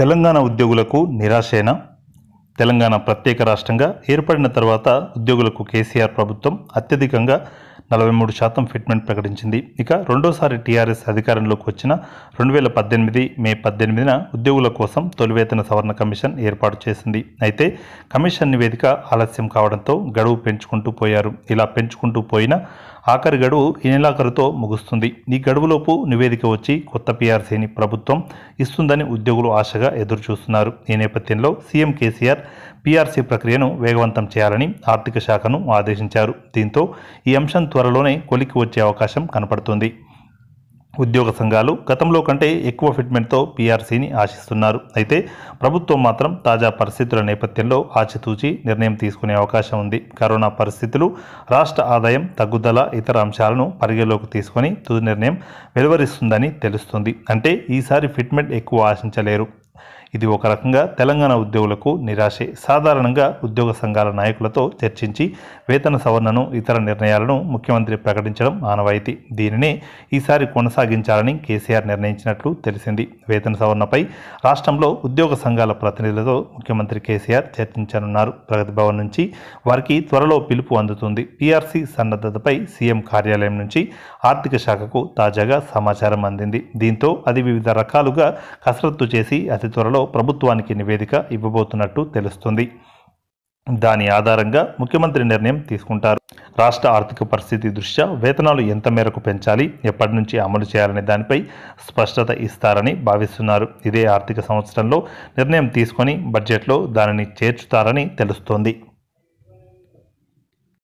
తెలంగాణ ఉద్యోగులకు నిరాశేనా తెలంగాణ ప్రత్యేక రాష్ట్రంగా ఏర్పడిన తర్వాత ఉద్యోగులకు కేసీఆర్ ప్రభుత్వం అత్యధికంగా నలభై మూడు శాతం ఫిట్మెంట్ ప్రకటించింది ఇక రెండోసారి టీఆర్ఎస్ అధికారంలోకి వచ్చిన రెండు వేల పద్దెనిమిది మే పద్దెనిమిదిన ఉద్యోగుల కోసం తొలి వేతన సవరణ కమిషన్ ఏర్పాటు చేసింది అయితే కమిషన్ నివేదిక ఆలస్యం కావడంతో గడువు పెంచుకుంటూ పోయారు ఇలా పెంచుకుంటూ పోయిన ఆఖరి గడువు ఈ నెలాఖరుతో ముగుస్తుంది ఈ గడువులోపు నివేదిక వచ్చి కొత్త పీఆర్సీని ప్రభుత్వం ఇస్తుందని ఉద్యోగులు ఆశగా ఎదురుచూస్తున్నారు ఈ నేపథ్యంలో సీఎం కేసీఆర్ పీఆర్సీ ప్రక్రియను వేగవంతం చేయాలని ఆర్థిక శాఖను ఆదేశించారు దీంతో ఈ అంశం త్వరలోనే కొలికి వచ్చే అవకాశం కనపడుతుంది ఉద్యోగ సంఘాలు గతంలో కంటే ఎక్కువ ఫిట్మెంట్తో పీఆర్సీని ఆశిస్తున్నారు అయితే ప్రభుత్వం మాత్రం తాజా పరిస్థితుల నేపథ్యంలో ఆచితూచి నిర్ణయం తీసుకునే అవకాశం ఉంది కరోనా పరిస్థితులు రాష్ట్ర ఆదాయం తగ్గుదల ఇతర అంశాలను పరిగణలోకి తీసుకొని తుది నిర్ణయం వెలువరిస్తుందని తెలుస్తుంది అంటే ఈసారి ఫిట్మెంట్ ఎక్కువ ఆశించలేరు ఇది ఒక రకంగా తెలంగాణ ఉద్యోగులకు నిరాశే సాధారణంగా ఉద్యోగ సంఘాల నాయకులతో చర్చించి వేతన సవరణను ఇతర నిర్ణయాలను ముఖ్యమంత్రి ప్రకటించడం ఆనవాయితీ దీనినే ఈసారి కొనసాగించాలని కేసీఆర్ నిర్ణయించినట్లు తెలిసింది వేతన సవరణపై రాష్ట్రంలో ఉద్యోగ సంఘాల ప్రతినిధులతో ముఖ్యమంత్రి కేసీఆర్ చర్చించనున్నారు ప్రగతి భవన్ నుంచి వారికి త్వరలో పిలుపు అందుతుంది పీఆర్సీ సన్నద్ధతపై సీఎం కార్యాలయం నుంచి ఆర్థిక శాఖకు తాజాగా సమాచారం అందింది దీంతో అది వివిధ రకాలుగా కసరత్తు చేసి అతి త్వరలో ప్రభుత్వానికి నివేదిక ఇవ్వబోతున్నట్టు తెలుస్తుంది దాని ఆధారంగా ముఖ్యమంత్రి నిర్ణయం తీసుకుంటారు రాష్ట్ర ఆర్థిక పరిస్థితి దృష్ట్యా వేతనాలు ఎంత మేరకు పెంచాలి ఎప్పటి నుంచి అమలు చేయాలనే దానిపై స్పష్టత ఇస్తారని భావిస్తున్నారు ఇదే ఆర్థిక సంవత్సరంలో నిర్ణయం తీసుకొని బడ్జెట్లో దానిని చేర్చుతారని తెలుస్తోంది